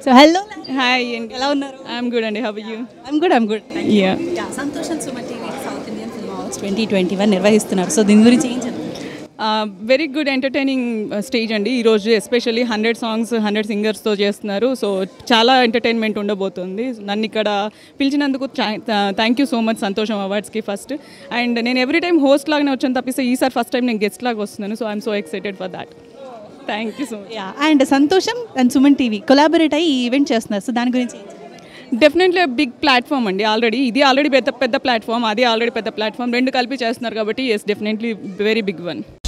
So hello hi ఎలా ఉన్నారు I'm good అండి how you I'm good I'm good yeah సంతోషం Suma TV South Indian film awards twenty twenty one నిర్వహిస్తున్నారు so దీని గురించి ఏం చెప్తారు వెరీ గుడ్ ఎంటర్టైనింగ్ స్టేజ్ అండి ఈరోజు ఎస్పెషల్లీ హండ్రెడ్ సాంగ్స్ హండ్రెడ్ సింగర్స్తో చేస్తున్నారు సో చాలా ఎంటర్టైన్మెంట్ ఉండబోతుంది నన్ను ఇక్కడ పిలిచినందుకు థ్యాంక్ యూ సో మచ్ సంతోషం అవార్డ్స్కి ఫస్ట్ అండ్ నేను ఎవ్రీ టైం హోస్ట్ లాగానే వచ్చాను తప్పిస్తే ఈసారి ఫస్ట్ టైం నేను గెస్ట్ లాగా వస్తున్నాను so I'm so excited for that thank you so much yeah and సంతోషం అండ్ సుమన్ టీవీ కొలాబరేట్ అయ్యి ఈ ఈవెంట్ చేస్తున్నారు సో దాని గురించి ఏం చెప్తారు? డెఫినెట్లీ బిగ్ ప్లాట్ఫామ్ అండి ఆల్రెడీ ఇది ఆల్రెడీ పెద్ద పెద్ద ప్లాట్ఫామ్ అది ఆల్రెడీ పెద్ద ప్లాట్ఫామ్ రెండు కలిపి చేస్తున్నారు కాబట్టి yes definitely very big one